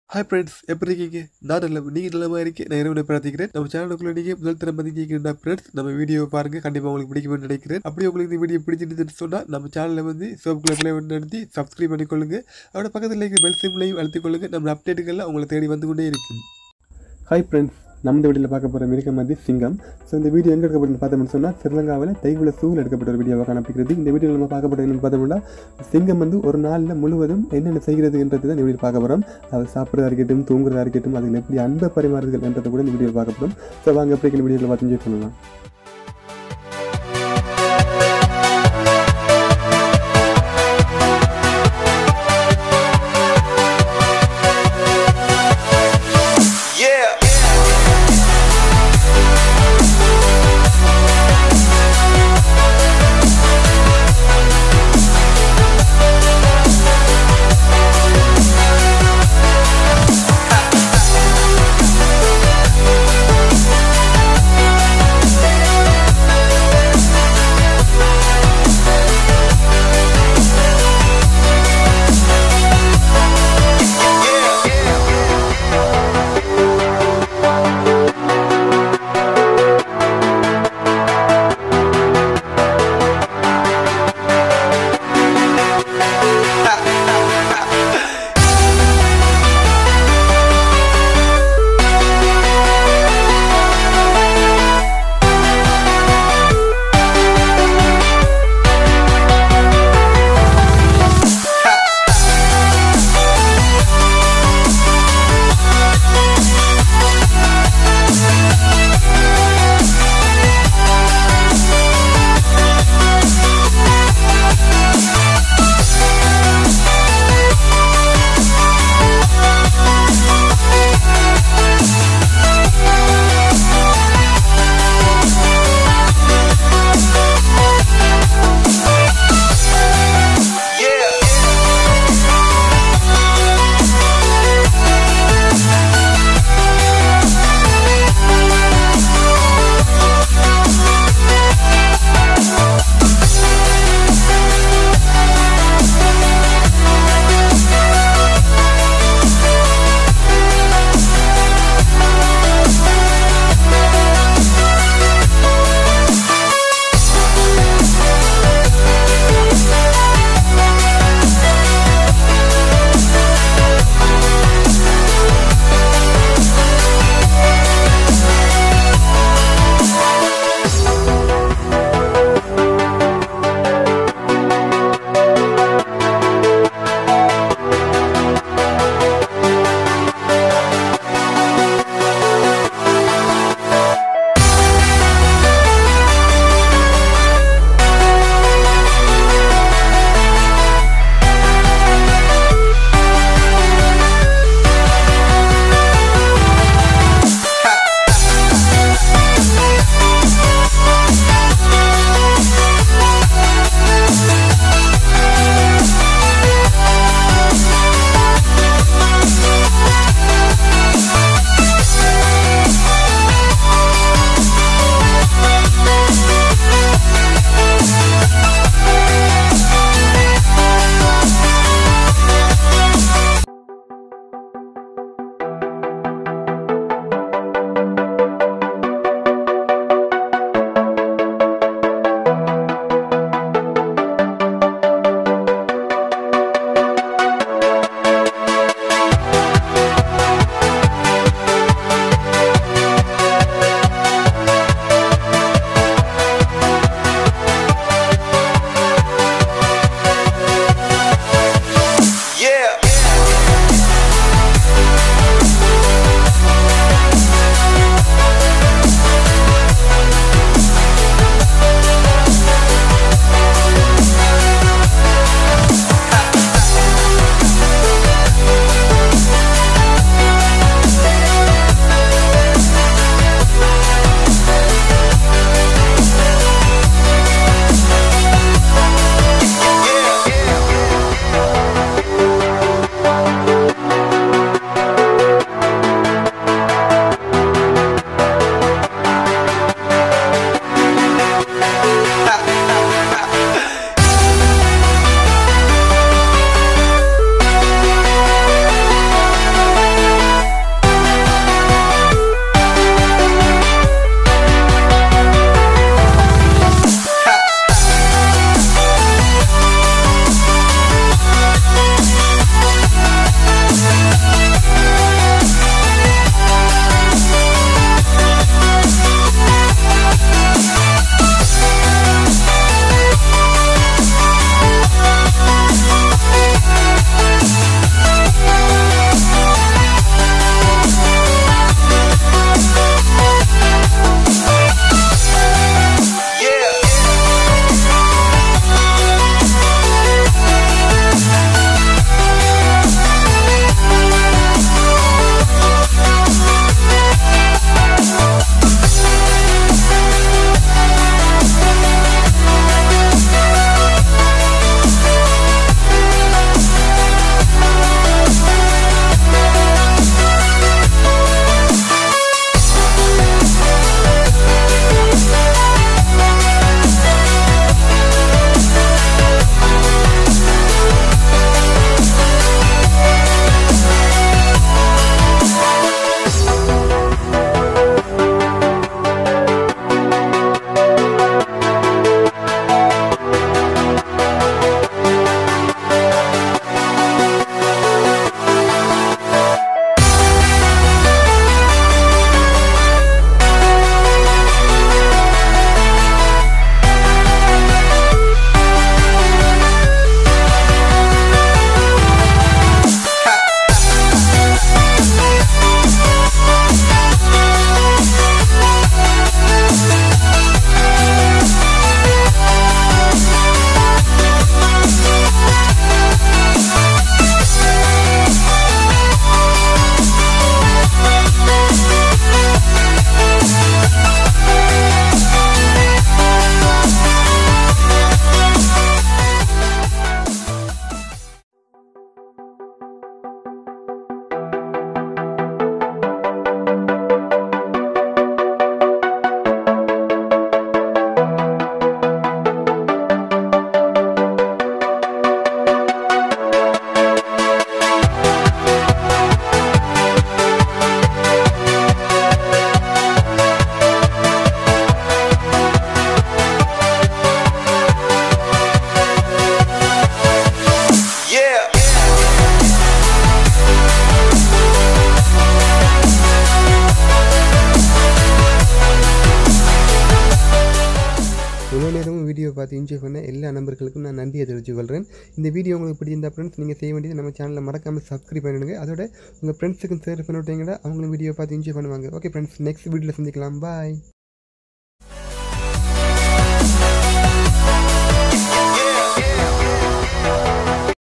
Hi friends எப்படி இருக்கீங்க நான் நல்ல நீங்கள் நல்லமா இருக்கேன் நான் இரவு பிரார்த்திக்கிறேன் நம்ம சேனலுக்குள்ள நீங்கள் முதல் தரம் பதிக்கிறா ஃப்ரெண்ட்ஸ் நம்ம வீடியோ பாருங்க கண்டிப்பாக உங்களுக்கு பிடிக்கும்னு நினைக்கிறேன் அப்படி உங்களுக்கு இந்த வீடியோ பிடிச்சிருந்துன்னு சொன்னால் நம்ம சேனலில் வந்து சோப்புக்குள்ள பிளே நடத்தி சப்ஸ்கிரைப் பண்ணிக்கொள்ளுங்க அதோட பக்கத்தில் இருக்க பெல் சிம்லையும் அழுத்திக் கொள்ளுங்க நம்ம அப்டேட்டுகள்லாம் உங்களை தேடி வந்து கொண்டே இருக்கும் ஹாய் ஃப்ரெண்ட்ஸ் நம்ம இந்த வீடியோவில் பார்க்க போகிற மிருகம் வந்து சிங்கம் ஸோ இந்த வீடியோ எங்கே எடுக்கப்பட்டு பார்த்தோம்னு சொன்னால் ஸ்ரீலங்காவில் தைகுல சூழல் எடுக்கப்பட்ட ஒரு வீடியோவாக காணப்படுகிறது இந்த வீடியோவில் நம்ம பார்க்கப்பட்ட என்னென்னு பார்த்தோம்னா சிங்கம் வந்து ஒரு நாளில் முழுவதும் என்னென்ன செய்கிறதுன்றது தான் இந்த வீடியோ பார்க்க போகிறோம் அது சாப்பிட்றதா இருக்கட்டும் தூங்குறதா இருக்கட்டும் அதில் எப்படி அன்பை பரிமாறுதல் என்றதை கூட இந்த வீடியோ பார்க்க போகிறோம் ஸோ வாங்க எப்படி இந்த வீடியோவில் பார்த்து என்ஜாய் பண்ணலாம் Yeah. வீடியோ பார்த்து என்ஜாய் பண்ண எல்லா நண்பர்களுக்கும் நான் நன்றியை தெரிவித்துக் கொள்கிறேன் இந்த வீடியோ உங்களுக்கு பிடிச்சிருந்தா ஃப்ரெண்ட்ஸ் நீங்கள் செய்ய வேண்டியது நம்ம சேனலை மறக்காமல் சப்ஸ்கிரைப் பண்ணிடுங்க அதோட உங்கள் ஃப்ரெண்ட்ஸுக்கும் ஷேர் பண்ணி விட்டீங்கன்னா அவங்களும் வீடியோ பார்த்து என்ஜாய் பண்ணுவாங்க ஓகே ஃப்ரெண்ட்ஸ் நெக்ஸ்ட் வீடியோவில் சந்திக்கலாம் பாய்